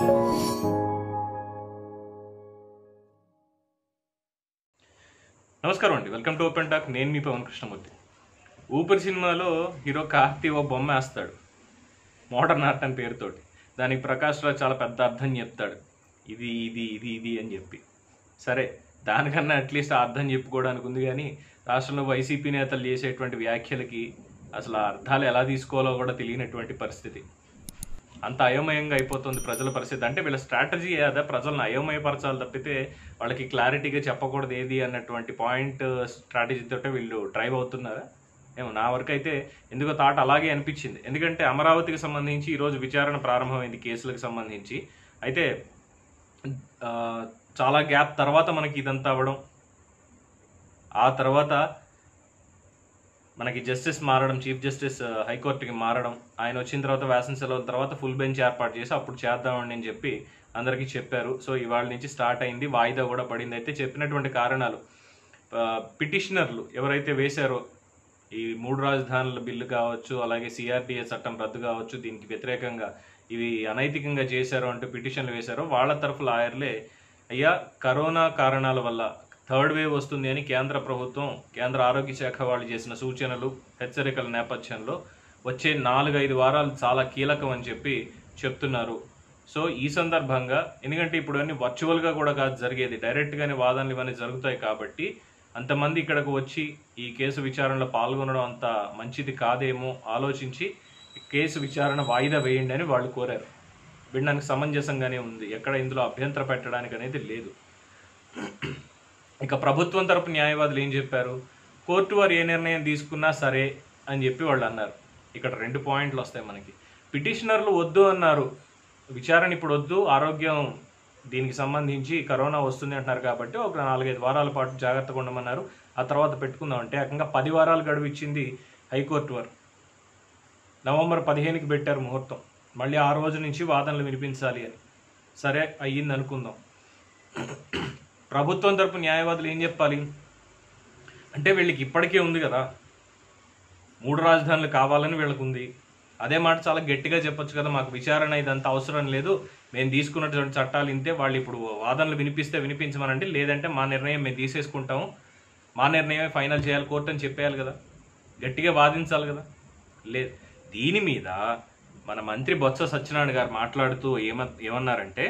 నమస్కారం అండి welcome to open talk నేను మీ పవన్ కృష్ణమూర్తి ఊపిరి సినిమాలో హీరో కార్తీ ఓ బొమ్మ వేస్తాడు మోడర్న్ ఆర్ట్ అని పేరుతోటి దానికి ప్రకాష్ రాజ్ చాలా పెద్ద అర్థం చెప్తాడు ఇది ఇది ఇది ఇది అని చెప్పి సరే దానికన్నా అట్లీస్ట్ ఆ అర్థం చెప్పుకోవడానికి ఉంది కానీ రాష్ట్రంలో వైసీపీ నేతలు చేసేటువంటి వ్యాఖ్యలకి అసలు ఆ అర్థాలు ఎలా తీసుకోవాలో కూడా తెలియనటువంటి పరిస్థితి అంత అయోమయంగా అయిపోతుంది ప్రజల పరిస్థితి అంటే వీళ్ళ స్ట్రాటజీ అదే ప్రజలను అయోమయపరచాలి తప్పితే వాళ్ళకి క్లారిటీగా చెప్పకూడదు ఏది అన్నటువంటి పాయింట్ స్ట్రాటజీ తోటే వీళ్ళు డ్రైవ్ అవుతున్నారా ఏమో నా వరకు అయితే ఎందుకో థాట్ అలాగే అనిపించింది ఎందుకంటే అమరావతికి సంబంధించి ఈరోజు విచారణ ప్రారంభమైంది కేసులకు సంబంధించి అయితే ఆ, చాలా గ్యాప్ తర్వాత మనకి ఇదంతా అవ్వడం ఆ తర్వాత మనకి జస్టిస్ మారడం చీఫ్ జస్టిస్ ఆ, హైకోర్టుకి మారడం ఆయన వచ్చిన తర్వాత వ్యాసన సెలవుల తర్వాత ఫుల్ బెంచ్ ఏర్పాటు చేసి అప్పుడు చేద్దామండి అని చెప్పి అందరికీ చెప్పారు సో ఇవాళ నుంచి స్టార్ట్ అయింది వాయిదా కూడా పడింది అయితే చెప్పినటువంటి కారణాలు ఆ, పిటిషనర్లు ఎవరైతే వేశారో ఈ మూడు రాజధానుల బిల్లు కావచ్చు అలాగే సిఆర్డిఏ చట్టం రద్దు కావచ్చు దీనికి వ్యతిరేకంగా ఇవి అనైతికంగా చేశారు అంటూ పిటిషన్లు వేశారో వాళ్ళ తరఫు లాయర్లే అయ్యా కరోనా కారణాల వల్ల థర్డ్ వేవ్ వస్తుంది అని కేంద్ర ప్రభుత్వం కేంద్ర ఆరోగ్య శాఖ వాళ్ళు చేసిన సూచనలు హెచ్చరికల నేపథ్యంలో వచ్చే నాలుగైదు వారాలు చాలా కీలకం అని చెప్పి చెప్తున్నారు సో ఈ సందర్భంగా ఎందుకంటే ఇప్పుడు అన్ని వర్చువల్గా కూడా కాదు జరిగేది డైరెక్ట్గానే వాదనలు ఇవన్నీ జరుగుతాయి కాబట్టి అంతమంది ఇక్కడకు వచ్చి ఈ కేసు విచారణలో పాల్గొనడం అంత మంచిది కాదేమో ఆలోచించి ఈ కేసు విచారణ వాయిదా వేయండి అని వాళ్ళు కోరారు వినడానికి సమంజసంగానే ఉంది ఎక్కడ ఇందులో అభ్యంతర పెట్టడానికి అనేది లేదు ఇక ప్రభుత్వం తరపు న్యాయవాదులు ఏం చెప్పారు కోర్టు వారు ఏ నిర్ణయం తీసుకున్నా సరే అని చెప్పి వాళ్ళు అన్నారు ఇక్కడ రెండు పాయింట్లు వస్తాయి మనకి పిటిషనర్లు వద్దు అన్నారు విచారణ ఇప్పుడు వద్దు ఆరోగ్యం దీనికి సంబంధించి కరోనా వస్తుంది అంటున్నారు కాబట్టి ఒక నాలుగైదు వారాల పాటు జాగ్రత్తగా ఉండమన్నారు ఆ తర్వాత పెట్టుకుందాం అంటే ఏకంగా పది వారాలు గడువు ఇచ్చింది హైకోర్టు వారు నవంబర్ పదిహేనుకి పెట్టారు ముహూర్తం మళ్ళీ ఆ రోజు నుంచి వాదనలు వినిపించాలి అని సరే అయ్యింది అనుకుందాం ప్రభుత్వం తరపు న్యాయవాదులు ఏం చెప్పాలి అంటే వీళ్ళకి ఇప్పటికే ఉంది కదా మూడు రాజధానులు కావాలని వీళ్ళకు ఉంది అదే మాట చాలా గట్టిగా చెప్పొచ్చు కదా మాకు విచారణ ఇదంతా అవసరం లేదు మేము తీసుకున్నటువంటి చట్టాలు ఇంతే వాళ్ళు ఇప్పుడు వాదనలు వినిపిస్తే వినిపించమనండి లేదంటే మా నిర్ణయం మేము తీసేసుకుంటాము మా నిర్ణయమే ఫైనల్ చేయాలి కోర్టు అని చెప్పేయాలి కదా గట్టిగా వాదించాలి కదా లేదు దీని మీద మన మంత్రి బొత్స సత్యనారాయణ గారు మాట్లాడుతూ ఏమ ఏమన్నారంటే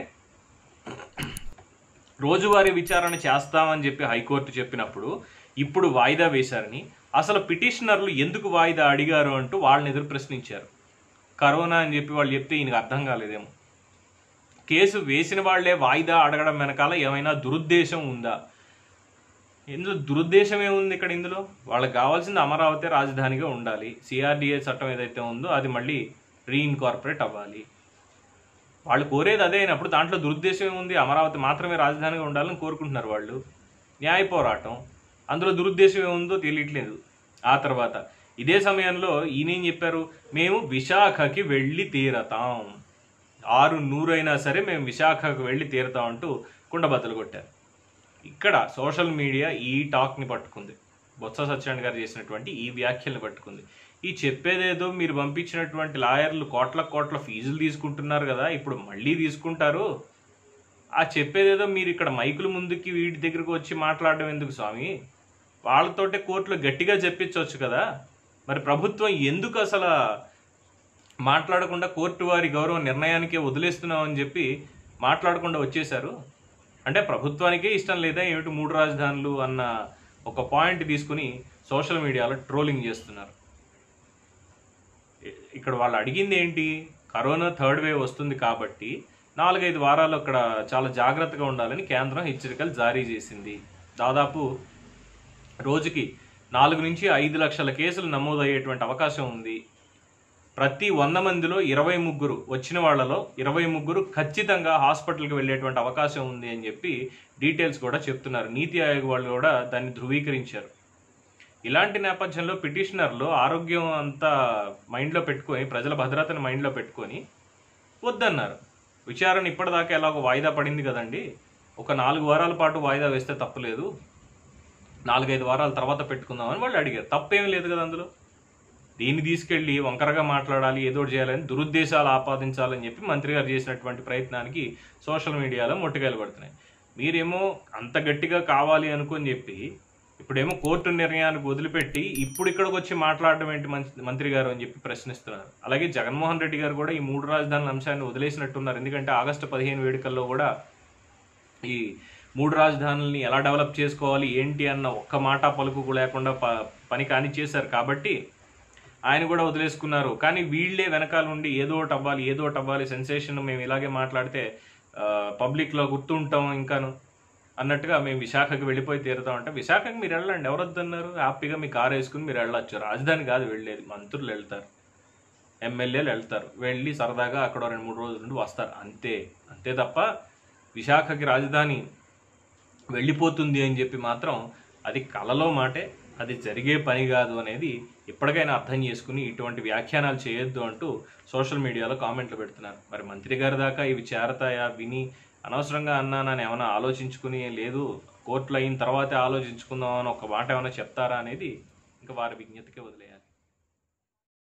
రోజువారీ విచారణ చేస్తామని చెప్పి హైకోర్టు చెప్పినప్పుడు ఇప్పుడు వాయిదా వేశారని అసలు పిటిషనర్లు ఎందుకు వాయిదా అడిగారు అంటూ వాళ్ళని ఎదురు ప్రశ్నించారు కరోనా అని చెప్పి వాళ్ళు చెప్తే ఈయనకు అర్థం కాలేదేమో కేసు వేసిన వాళ్లే వాయిదా అడగడం వెనకాల ఏమైనా దురుద్దేశం ఉందా ఇందులో దురుద్దేశం ఏముంది ఇక్కడ ఇందులో వాళ్ళకి కావాల్సింది అమరావతి రాజధానిగా ఉండాలి సిఆర్డిఏ చట్టం ఏదైతే ఉందో అది మళ్ళీ రీఇన్కార్పొరేట్ అవ్వాలి వాళ్ళు కోరేది అదే అయినప్పుడు దాంట్లో దురుద్దేశం ఏముంది అమరావతి మాత్రమే రాజధానిగా ఉండాలని కోరుకుంటున్నారు వాళ్ళు న్యాయ పోరాటం అందులో దురుద్దేశం ఏముందో తెలియట్లేదు ఆ తర్వాత ఇదే సమయంలో ఈయనేం చెప్పారు మేము విశాఖకి వెళ్ళి తీరతాం ఆరు నూరైనా సరే మేము విశాఖకు వెళ్ళి తీరతాం అంటూ కుండబద్దలు కొట్టారు ఇక్కడ సోషల్ మీడియా ఈ టాక్ని పట్టుకుంది బొత్స సత్యనారాయణ గారు చేసినటువంటి ఈ వ్యాఖ్యల్ని పట్టుకుంది ఈ చెప్పేదేదో మీరు పంపించినటువంటి లాయర్లు కోట్ల కోట్ల ఫీజులు తీసుకుంటున్నారు కదా ఇప్పుడు మళ్ళీ తీసుకుంటారు ఆ చెప్పేదేదో మీరు ఇక్కడ మైకుల ముందుకి వీటి దగ్గరకు వచ్చి మాట్లాడడం ఎందుకు స్వామి వాళ్ళతోటే కోర్టులో గట్టిగా చెప్పించవచ్చు కదా మరి ప్రభుత్వం ఎందుకు అసలు మాట్లాడకుండా కోర్టు వారి గౌరవ నిర్ణయానికే వదిలేస్తున్నామని చెప్పి మాట్లాడకుండా వచ్చేశారు అంటే ప్రభుత్వానికే ఇష్టం లేదా ఏమిటి మూడు రాజధానులు అన్న ఒక పాయింట్ తీసుకుని సోషల్ మీడియాలో ట్రోలింగ్ చేస్తున్నారు ఇ- ఇక్కడ వాళ్ళు అడిగింది ఏంటి కరోనా థర్డ్ వేవ్ వస్తుంది కాబట్టి నాలుగైదు వారాలు అక్కడ చాలా జాగ్రత్తగా ఉండాలని కేంద్రం హెచ్చరికలు జారీ చేసింది దాదాపు రోజుకి నాలుగు నుంచి ఐదు లక్షల కేసులు నమోదయ్యేటువంటి అవకాశం ఉంది ప్రతి వంద మందిలో ఇరవై ముగ్గురు వచ్చిన వాళ్ళలో ఇరవై ముగ్గురు ఖచ్చితంగా హాస్పిటల్కి వెళ్ళేటువంటి అవకాశం ఉంది అని చెప్పి డీటెయిల్స్ కూడా చెప్తున్నారు నీతి ఆయోగ్ వాళ్ళు కూడా దాన్ని ధృవీకరించారు ఇలాంటి నేపథ్యంలో పిటిషనర్లు ఆరోగ్యం అంతా మైండ్లో పెట్టుకొని ప్రజల భద్రతను మైండ్లో పెట్టుకొని వద్దన్నారు విచారణ ఇప్పటిదాకా ఎలాగో వాయిదా పడింది కదండి ఒక నాలుగు వారాల పాటు వాయిదా వేస్తే తప్పులేదు నాలుగైదు వారాల తర్వాత పెట్టుకుందామని వాళ్ళు అడిగారు తప్పేం లేదు కదా అందులో దీన్ని తీసుకెళ్లి వంకరగా మాట్లాడాలి ఏదో ఒకటి చేయాలని దురుద్దేశాలు ఆపాదించాలని చెప్పి మంత్రి గారు చేసినటువంటి ప్రయత్నానికి సోషల్ మీడియాలో మొట్టికాయలు పడుతున్నాయి మీరేమో అంత గట్టిగా కావాలి అనుకుని చెప్పి ఇప్పుడేమో కోర్టు నిర్ణయానికి వదిలిపెట్టి ఇప్పుడు ఇక్కడికి వచ్చి మాట్లాడడం ఏంటి మంచి- మంత్రి గారు అని చెప్పి ప్రశ్నిస్తున్నారు అలాగే జగన్మోహన్ రెడ్డి గారు కూడా ఈ మూడు రాజధానుల అంశాన్ని వదిలేసినట్టున్నారు ఎందుకంటే ఆగస్టు పదిహేను వేడుకల్లో కూడా ఈ మూడు రాజధానుల్ని ఎలా డెవలప్ చేసుకోవాలి ఏంటి అన్న ఒక్క మాట పలుకు లేకుండా ప పని కాని చేశారు కాబట్టి ఆయన కూడా వదిలేసుకున్నారు కానీ వీళ్ళే వెనకాల ఉండి ఏదో ఒకటి అవ్వాలి ఏదో ఒకటి అవ్వాలి సెన్సేషన్ మేము ఇలాగే మాట్లాడితే ఆ, పబ్లిక్లో గుర్తుంటాం ఇంకాను అన్నట్టుగా మేము విశాఖకి వెళ్ళిపోయి తీరుతాం అంటే విశాఖకి మీరు వెళ్ళండి ఎవరు వద్దన్నారు హ్యాపీగా మీ కారు వేసుకుని మీరు వెళ్ళొచ్చు రాజధాని కాదు వెళ్ళేది మంత్రులు వెళ్తారు ఎమ్మెల్యేలు వెళ్తారు వెళ్ళి సరదాగా అక్కడ రెండు మూడు రోజుల నుండి వస్తారు అంతే అంతే తప్ప విశాఖకి రాజధాని వెళ్ళిపోతుంది అని చెప్పి మాత్రం అది కలలో మాటే అది జరిగే పని కాదు అనేది ఇప్పటికైనా అర్థం చేసుకుని ఇటువంటి వ్యాఖ్యానాలు చేయొద్దు అంటూ సోషల్ మీడియాలో కామెంట్లు పెడుతున్నారు మరి మంత్రి గారి దాకా ఇవి చేరతాయా విని అనవసరంగా అన్నానని ఏమైనా ఆలోచించుకుని లేదు కోర్టులు అయిన తర్వాతే ఆలోచించుకుందాం అని ఒక మాట ఏమైనా చెప్తారా అనేది ఇంకా వారి విజ్ఞతకే వదిలేయాలి